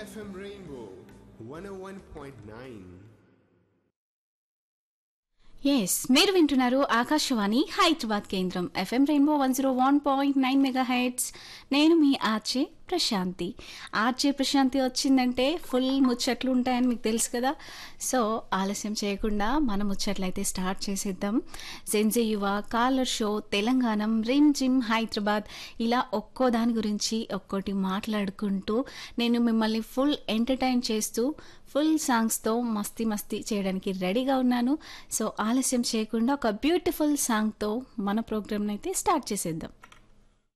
FM Rainbow 101.9. Yes మీరు వింటున్నారు ఆకాశవాణి హైదరాబాద్ కేంద్రం FM Rainbow one zero one point nine megahertz నేను మీ ఆర్జే ప్రశాంతి ఆర్జే ప్రశాంతి వచ్చిందంటే ఫుల్ ముచ్చట్లు ఉంటాయని మీకు తెలుసు కదా సో ఆలస్యం చేయకుండా మన ముచ్చట్లు అయితే స్టార్ట్ చేసేద్దాం జెన్జే యువ కాలర్ షో తెలంగాణ రిమ్ జిమ్ హైదరాబాద్ ఇలా ఒక్కో దాని గురించి ఒక్కోటి మాట్లాడుకుంటూ నేను మిమ్మల్ని ఫుల్ ఎంటర్టైన్ చేస్తూ ఫుల్ సాంగ్స్తో మస్తీ మస్తీ చేయడానికి రెడీగా ఉన్నాను సో ఆలస్యం చేయకుండా ఒక బ్యూటిఫుల్ సాంగ్తో మన ప్రోగ్రామ్ని అయితే స్టార్ట్ చేసేద్దాం